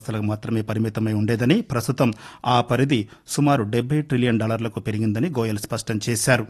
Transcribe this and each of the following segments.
సంస్థలకు మాత్రమే పరిమితమై ఉండేదని ప్రస్తుతం ఆ పరిధి సుమారు డెబ్బై ట్రిలియన్ డాలర్లకు పెరిగిందని గోయల్ స్పష్టం చేశారు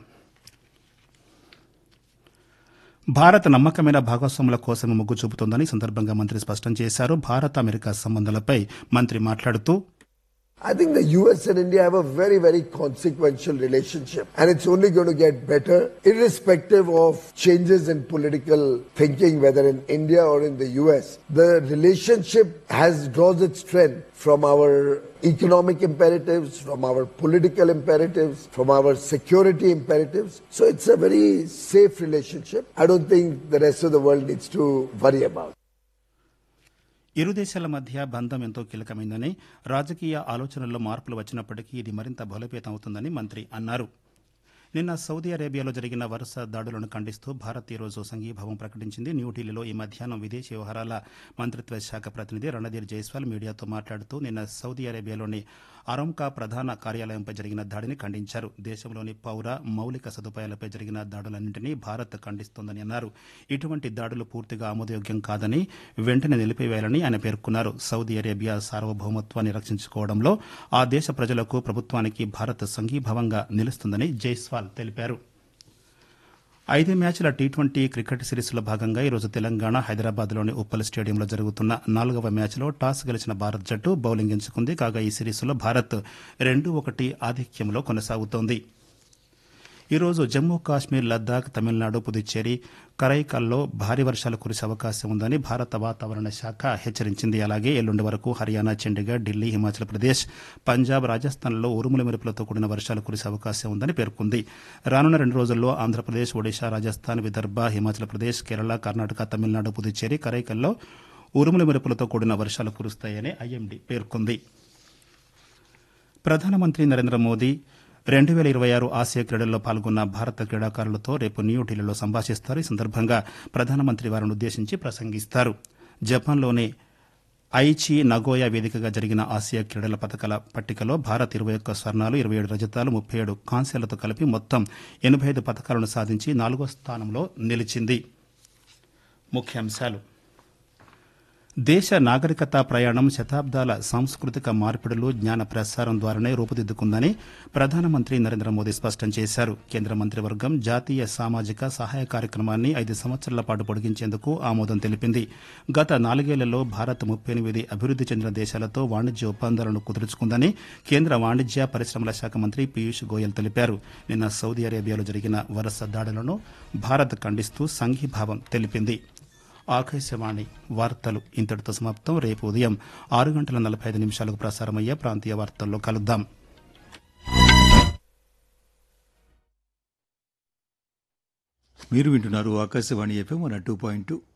భారత్ నమ్మకమైన భాగస్వాముల కోసమే మొగ్గు చూపుతోందని ఈ సందర్భంగా మంత్రి స్పష్టం చేశారు భారత్ అమెరికా సంబంధాలపై మంత్రి మాట్లాడుతూ I think the US and India have a very, very consequential relationship. And it's only going to get better irrespective of changes in political thinking, whether in India or in the US. The relationship has draws its strength from our economic imperatives, from our political imperatives, from our security imperatives. So it's a very safe relationship. I don't think the rest of the world needs to worry about. ఇరు దేశాల మధ్య బంధం ఎంతో కీలకమైందని రాజకీయ ఆలోచనల్లో మార్పులు వచ్చినప్పటికీ ఇది మరింత బలోపేతం అవుతుందని మంత్రి అన్నారు నిన్న సౌదీ అరేబియాలో జరిగిన వరుస దాడులను ఖండిస్తూ భారత్ ఈరోజు సంఘీభావం ప్రకటించింది న్యూఢిల్లీలో ఈ మధ్యాహ్నం విదేశీ వ్యవహారాల మంత్రిత్వ శాఖ ప్రతినిధి రణధీర్ జైస్వాల్ మీడియాతో మాట్లాడుతూ నిన్న సౌదీ అరేబియాలోని అరంకా ప్రధాన కార్యాలయంపై జరిగిన దాడిని ఖండించారు దేశంలోని పౌర మౌలిక సదుపాయాలపై జరిగిన దాడులన్నింటినీ భారత్ ఖండిస్తోందని అన్నారు ఇటువంటి దాడులు పూర్తిగా ఆమోదయోగ్యం కాదని వెంటనే నిలిపివేయాలని ఆయన పేర్కొన్నారు సౌదీ అరేబియా సార్వభౌమత్వాన్ని రక్షించుకోవడంలో ఆ దేశ ప్రజలకు ప్రభుత్వానికి భారత్ సంఘీభావంగా నిలుస్తుందని జైస్వాల్ తెలిపారు ఐదు మ్యాచ్ల టీ ట్వంటీ క్రికెట్ సిరీస్లో భాగంగా ఈరోజు తెలంగాణ హైదరాబాద్లోని ఉప్పల్ స్టేడియంలో జరుగుతున్న నాలుగవ మ్యాచ్లో టాస్ గెలిచిన భారత్ జట్టు బౌలింగ్ ఎంచుకుంది కాగా ఈ సిరీస్లో భారత్ రెండు ఒకటి ఆధిక్యంలో కొనసాగుతోంది ఈరోజు జమ్మూ కాశ్మీర్ లద్దాఖ్ తమిళనాడు పుదుచ్చేరి కరైకల్లో భారీ వర్షాలు కురిసే అవకాశం ఉందని భారత వాతావరణ శాఖ హెచ్చరించింది అలాగే ఎల్లుండి వరకు హర్యానా చండీగఢ్ ఢిల్లీ హిమాచల్ ప్రదేశ్ పంజాబ్ రాజస్థాన్లో ఉరుముల మెరుపులతో కూడిన వర్షాలు కురిసే అవకాశం ఉందని పేర్కొంది రానున్న రెండు రోజుల్లో ఆంధ్రప్రదేశ్ ఒడిశా రాజస్థాన్ విదర్భ హిమాచల్ ప్రదేశ్ కేరళ కర్ణాటక తమిళనాడు పుదుచ్చేరి కరైకల్లో ఉరుముల మెరుపులతో కూడిన వర్షాలు కురుస్తాయని ఐఎండీ పేర్కొంది ప్రధానమంత్రి నరేంద్ర మోదీ రెండు వేల ఇరవై ఆరు ఆసియా క్రీడల్లో పాల్గొన్న భారత క్రీడాకారులతో రేపు న్యూఢిల్లీలో సంభాషిస్తారు ఈ సందర్భంగా ప్రధానమంత్రి వారిని ఉద్దేశించి ప్రసంగిస్తారు జపాన్లోని ఐచి నగోయా వేదికగా జరిగిన ఆసియా క్రీడల పథకాల పట్టికలో భారత్ ఇరవై ఒక్క స్వర్ణాలు ఇరవై ఏడు రజతాలు ముప్పై ఏడు కాంస్యాలతో కలిపి మొత్తం ఎనభై ఐదు పథకాలను సాధించి నాలుగో స్థానంలో నిలిచింది ముఖ్యాంశాలు దేశ నాగరికత ప్రయాణం శతాబ్దాల సాంస్కృతిక మార్పిడులు జ్ఞాన ప్రసారం ద్వారానే రూపుదిద్దుకుందని ప్రధానమంత్రి నరేంద్ర మోదీ స్పష్టం చేశారు కేంద్ర మంత్రివర్గం జాతీయ సామాజిక సహాయ కార్యక్రమాన్ని ఐదు సంవత్సరాల పాటు పొడిగించేందుకు ఆమోదం తెలిపింది గత నాలుగేళ్లలో భారత్ ముప్పై ఎనిమిది అభివృద్ది చెందిన దేశాలతో వాణిజ్య ఒప్పందాలను కుదుర్చుకుందని కేంద్ర వాణిజ్య పరిశ్రమల శాఖ మంత్రి పీయూష్ గోయల్ తెలిపారు నిన్న సౌదీ అరేబియాలో జరిగిన వరుస దాడులను భారత్ ఖండిస్తూ సంఘీభావం తెలిపింది ఆకాశవాణి వార్తలు ఇంతటితో సమాప్తం రేపు ఉదయం ఆరు గంటల నలభై ఐదు నిమిషాలకు ప్రసారమయ్యే ప్రాంతీయ వార్తల్లో కలుద్దాం మీరు వింటున్నారు Akashvani FM one two point two